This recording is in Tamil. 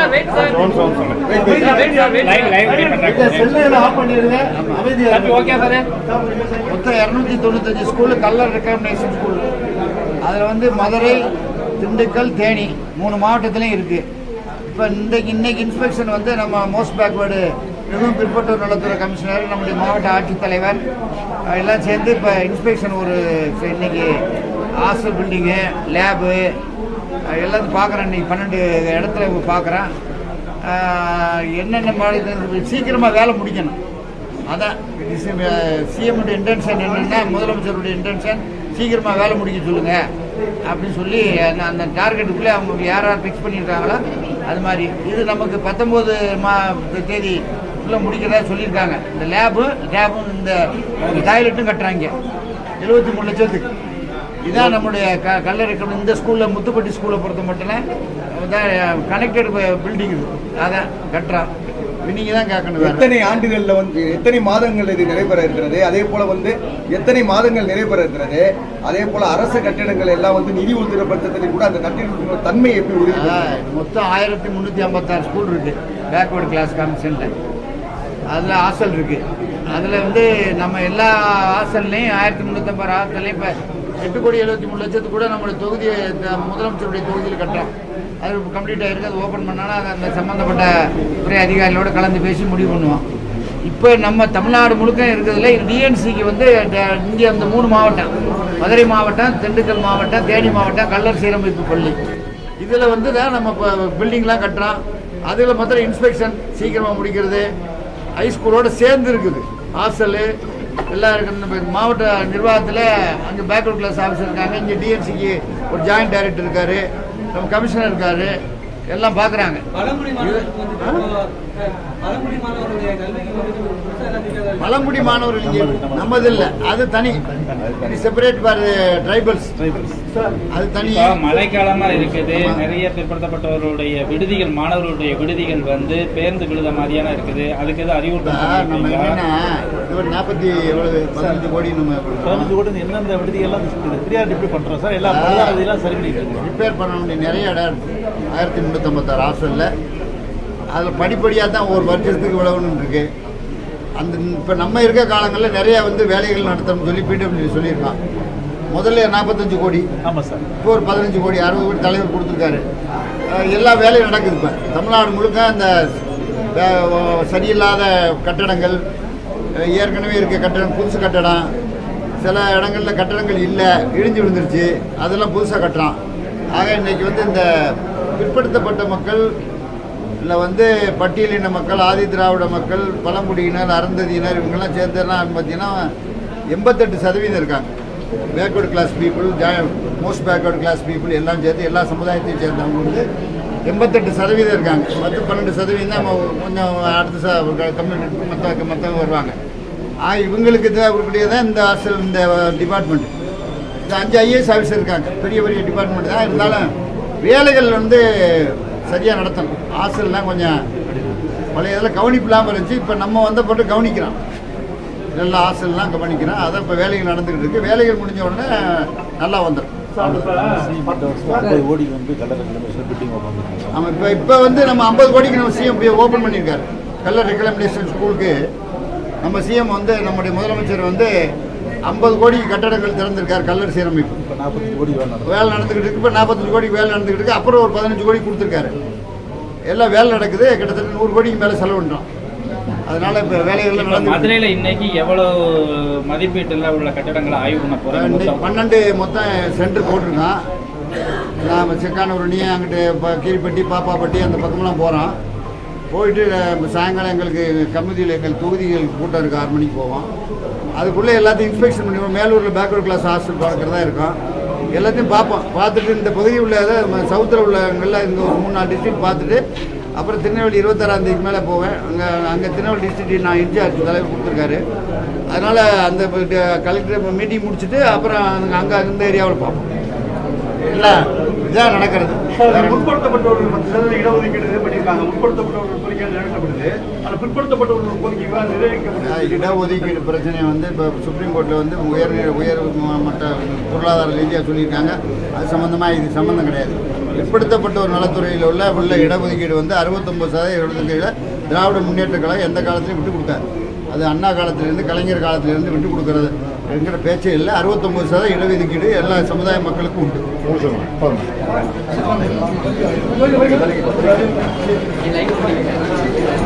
மொத்தம் இரநூத்தி தொண்ணூத்தஞ்சு ஸ்கூலு கல்லர் ரெக்கமெண்டேஷன் ஸ்கூல் அதில் வந்து மதுரை திண்டுக்கல் தேனி மூணு மாவட்டத்துலையும் இருக்குது இப்போ இன்றைக்கு இன்னைக்கு இன்ஸ்பெக்ஷன் வந்து நம்ம மோஸ்ட் பேக்வேர்டு மிகவும் பிற்பட்டோர் நலத்துறை கமிஷனர் நம்முடைய மாவட்ட ஆட்சித்தலைவர் அஹ் எல்லாம் சேர்ந்து இப்போ இன்ஸ்பெக்ஷன் ஒரு இப்ப இன்னைக்கு ஹாஸ்டல் பில்டிங்கு லேபு எல்லாத்தையும் பார்க்குறேன் இன்னைக்கு பன்னெண்டு இடத்துல பார்க்குறேன் என்னென்ன மாதிரி சீக்கிரமாக வேலை முடிக்கணும் அதான் சிஎம்முடைய இன்டென்ஷன் என்னென்னா முதலமைச்சருடைய இன்டென்ஷன் சீக்கிரமாக வேலை முடிக்க சொல்லுங்க அப்படின்னு சொல்லி அந்த அந்த டார்கெட்டுக்குள்ளே அவங்க யார் யார் ஃபிக்ஸ் பண்ணியிருக்காங்களோ அது மாதிரி இது நமக்கு பத்தொம்போது மா தேதி உள்ள முடிக்கிறதா சொல்லியிருக்காங்க இந்த லேபு லேபும் இந்த டாய்லெட்டும் கட்டுறாங்க எழுபத்தி மூணு லட்சத்துக்கு இதான் நம்முடைய க கல்லறை இந்த ஸ்கூலில் முத்துப்பட்டி ஸ்கூலை பொறுத்த மட்டும் தான் கனெக்டட் பில்டிங் இது அதான் கட்டுறான் நீங்கள் தான் கேட்கணும் வேற. எத்தனை ஆண்டுகள்ல வந்து எத்தனை மாதங்கள் இது நிறைவேற இருக்கிறது அதே போல வந்து எத்தனை மாதங்கள் நிறைவேற இருக்கிறது அதே போல அரசு கட்டிடங்கள் எல்லாம் வந்து நிதி உறுதிற பட்சத்தில் கூட அந்த கட்டிடத்தின் தன்மை எப்படி உறுதி அதான் மொத்தம் ஆயிரத்தி முந்நூற்றி ஐம்பத்தாறு ஸ்கூல் இருக்கு பேக்வேர்டு கிளாஸ் கமிஷனில் அதில் ஹாஸ்டல் இருக்கு அதில் வந்து நம்ம எல்லா ஹாஸ்டல்லையும் ஆயிரத்தி முந்நூற்றம்பது ஹாஸ்டல்லையும் இப்போ எட்டு கோடி எழுபத்தி மூணு லட்சத்து கூட நம்மளுடைய தொகுதியை இந்த முதலமைச்சருடைய தொகுதியில் கட்டுறோம் அது கம்ப்ளீட் ஆகிருக்கு அது ஓப்பன் பண்ணாலும் அது அந்த சம்மந்தப்பட்ட துறை அதிகாரிகளோட கலந்து பேசி முடிவு பண்ணுவோம் இப்போ நம்ம தமிழ்நாடு முழுக்க இருக்கிறதுல டிஎன்சிக்கு வந்து ட- இங்கே அந்த மூணு மாவட்டம் மதுரை மாவட்டம் திண்டுக்கல் மாவட்டம் தேனி மாவட்டம் கல்லர் சீரமைப்பு பள்ளி இதில் வந்து தான் நம்ம இப்போ பில்டிங்லாம் கட்டுறோம் அதில் மாத்திரம் இன்ஸ்பெக்ஷன் சீக்கிரமாக முடிக்கிறது ஹைஸ்கூலோட சேர்ந்து இருக்குது ஹாஸ்டலு எல்லாம் இருக்கு நம்ம மாவட்ட நிர்வாகத்தில் அங்கே பேக்வர்ட் கிளாஸ் ஆஃபீஸர் இருக்காங்க இங்கே டிஎன்சிக்கு ஒரு ஜாயிண்ட் டைரக்டர் இருக்காரு நம்ம கமிஷனர் இருக்காரு எல்லாம் பார்க்குறாங்க பழங்குடி மாணவர்களுக்கு வந்து இப்போ, அஹ், பழங்குடி மாணவர்களுடைய கல்விக்கு வந்து புதுசா என்ன திட்டம் பழங்குடி மாணவர்கள் இங்கே நம்மது இல்லை அது தனி செப்பரேட் ஃபார் ட்ரைபல்ஸ் அது தனி இப்போ மழைக்காலமா இருக்குது நிறைய பிற்படுத்தப்பட்டவர்களுடைய விடுதிகள் மாணவர்களுடைய விடுதிகள் வந்து பேருந்து விழுத மாதிரியான இருக்குது அதுக்கு எதுவும் அறிவுறுத்தல் ஆ, நம்ம பண்ணிருக்கீங்களா? என்னன்னா இது ஒரு நாற்பத்தி எவ்வளவு பதினஞ்சு கோடி நம்ம பதினஞ்சு கோடி எந்தெந்த விடுதியெல்லாம் ஃப்ரீயாக டிப்ளி பண்ணுறோம் சார் எல்லா இதெல்லாம் சரி பண்ணிட்டு இருக்கோம் ரிப்பேர் பண்ண வேண்டிய நிறைய இடம் இருக்கு ஆயிரத்தி முந்நூற்றம்பத்தாறு ஹாஸ்டலில் அதில் படிப்படியாக தான் ஒரு வருஷத்துக்கு இவ்வளவுன்னு இருக்கு அந்த இப்போ நம்ம இருக்க காலங்களில் நிறைய வந்து வேலைகள் நடத்தணும்னு சொல்லி பிடபிள்யூ சொல்லியிருக்கான் முதல்ல நாற்பத்தஞ்சு கோடி ஆமாம் சார் இப்போ ஒரு பதினஞ்சு கோடி அறுபது கோடி தலைவர் கொடுத்துருக்காரு அஹ் எல்லா வேலையும் நடக்குது இப்போ தமிழ்நாடு முழுக்க அந்த அஹ், சரியில்லாத கட்டடங்கள் அஹ், ஏற்கனவே இருக்க கட்டடம் புதுசு கட்டடம் சில இடங்களில் கட்டடங்கள் இல்லை இடிஞ்சு விழுந்துருச்சு அதெல்லாம் புதுசாக கட்டுறான் ஆக இன்னைக்கு வந்து இந்த பிற்படுத்தப்பட்ட மக்கள் இல்லை வந்து பட்டியலின மக்கள் ஆதி திராவிட மக்கள் பழங்குடியினர் அருந்ததியினர் இவங்கெல்லாம் சேர்ந்தெல்லாம் பார்த்தீங்கன்னா எண்பத்தெட்டு சதவீதம் இருக்காங்க பேக்வர்டு கிளாஸ் பீப்புள் ஜா மோஸ்ட் பேக்வர்டு கிளாஸ் பீப்புள் எல்லாம் சேர்த்து எல்லா சமுதாயத்தையும் சேர்ந்தவங்க வந்து எண்பத்தெட்டு சதவீதம் இருக்காங்க பத்து பன்னெண்டு சதவீதம் தான் நம்ம கொஞ்சம் அடுத்த ச கம்யூனிட்டி மற்ற மற்றவங்க வருவாங்க ஆ இவங்களுக்கு தேவைப்படியே தான் இந்த ஹாஸ்டல் இந்த டிபார்ட்மெண்ட் இந்த அஞ்சு ஐஏஎஸ் ஆஃபீஸர் இருக்காங்க பெரிய பெரிய டிபார்ட்மெண்ட் தான் இருந்தாலும் வேலைகள் வந்து சரியாக நடத்தணும் ஹாஸ்டல்லாம் கொஞ்சம் பழைய இதில் கவனிப்பு இல்லாமல் இருந்துச்சு இப்போ நம்ம வந்த போட்டு கவனிக்கிறோம் எல்லா ஹாஸ்டல்லாம் கவனிக்கிறோம் அதான் இப்போ வேலைகள் நடந்துக்கிட்டு இருக்கு வேலைகள் முடிஞ்ச உடனே நல்லா வந்துடும் ஐம்பது கோடி வந்து கல்லறை பில்டிங் ஓப்பன் ஆமாம் இப்போ இப்போ வந்து நம்ம ஐம்பது கோடிக்கு நம்ம சிஎம் ஓப்பன் பண்ணியிருக்காரு கல்லர் ரெக்கமெண்டேஷன் ஸ்கூலுக்கு நம்ம சிஎம் வந்து நம்முடைய முதலமைச்சர் வந்து ஐம்பது கோடி கட்டடங்கள் திறந்திருக்கார் கல்லர் சீரமைப்பு இப்போ நாற்பத்தஞ்சு கோடி வேலை நடக்கும் வேலை நடந்துக்கிட்டு இருக்கு இப்போ நாற்பத்தஞ்சு கோடிக்கு வேலை நடந்துக்கிட்டு இருக்கு அப்புறம் ஒரு பதினஞ்சு கோடி கொடுத்துருக்காரு எல்லாம் வேலை நடக்குது கிட்டத்தட்ட நூறு கோடிக்கு மேலே செலவு பண்ணுறோம் அதனால இப்போ வேலைகள்லாம் இப்ப நடந்து மதுரையில இன்னைக்கு எவ்வளவு மதிப்பீட்டுல உள்ள கட்டடங்களை ஆய்வு பண்ண போறாங்க மொத்தம்? பன்னெண்டு மொத்தம் சென்டர் போட்டிருக்கான் நான் செக்கானூரணி அங்கிட்டு இப்போ கீழ்பட்டி பாப்பாப்பட்டி அந்த பக்கமெல்லாம் போகிறோம் போயிட்டு அஹ், சாயங்காலம் எங்களுக்கு கமிட்டியில் எங்கள் தொகுதிகளுக்கு கூட்டம் இருக்குது ஆறு மணிக்கு போவோம் அதுக்குள்ளே எல்லாத்தையும் இன்ஸ்பெக்ஷன் பண்ணி மேலூரில் பேக்வர்ட் கிளாஸ் ஹாஸ்டல் பார்க்குறதா இருக்கும் எல்லாத்தையும் பார்ப்போம் பார்த்துட்டு இந்த பகுதி உள்ள சவுத்தில் உள்ளவங்களில் இந்த ஒரு மூணு நாலு டிஸ்ட்ரிக்ட் பார்த்துட்டு அப்புறம் திருநெல்வேலி இருபத்தாறாம் தேதிக்கு மேலே போவேன் அங்கே அங்கே திருநெல்வேலி டிஸ்ட்ரிக்ட் நான் இன்சார்ஜ் தலைவர் கொடுத்துருக்காரு அதனால் அந்த கலெக்டர் மீட்டிங் முடிச்சுட்டு அப்புறம் அங்கே இந்த ஏரியாவில் பார்ப்போம் இல்லை இதான் நடக்கிறது முற்படுத்தப்பட்டவர்கள் பத்து சதவீத இடஒதுக்கீடு பண்ணியிருக்காங்க முற்படுத்தப்பட்டவர்கள் கோரிக்கை நிறைவேற்றப்படுது ஆனால் பிற்படுத்தப்பட்டவர்கள் கோரிக்கைகளாக நிறைவேற்றப்படுது இடஒதுக்கீடு பிரச்சனையை வந்து இப்போ சுப்ரீம் கோர்ட்டில் வந்து உயர் உயர் ம- மட்ட பொருளாதார ரீதியாக சொல்லியிருக்காங்க அது சம்மந்தமாக இது சம்மந்தம் கிடையாது பிற்படுத்தப்பட்டோர் நலத்துறையில் உள்ள உள்ள இடஒதுக்கீடு வந்து அறுபத்தொம்பது சதவீத இடஒதுக்கீடு திராவிட முன்னேற்ற கழகம் எந்த காலத்திலையும் விட்டு கொடுக்காது அது அண்ணா காலத்திலேருந்து கலைஞர் காலத்திலேருந்து விட்டு கொடுக்கறது என்கிற பேச்சே இல்லை அறுபத்தொம்பது சதவீத இடஒதுக்கீடு எல்லா சமுதாய மக்களுக்கும் உண்டு போதும்.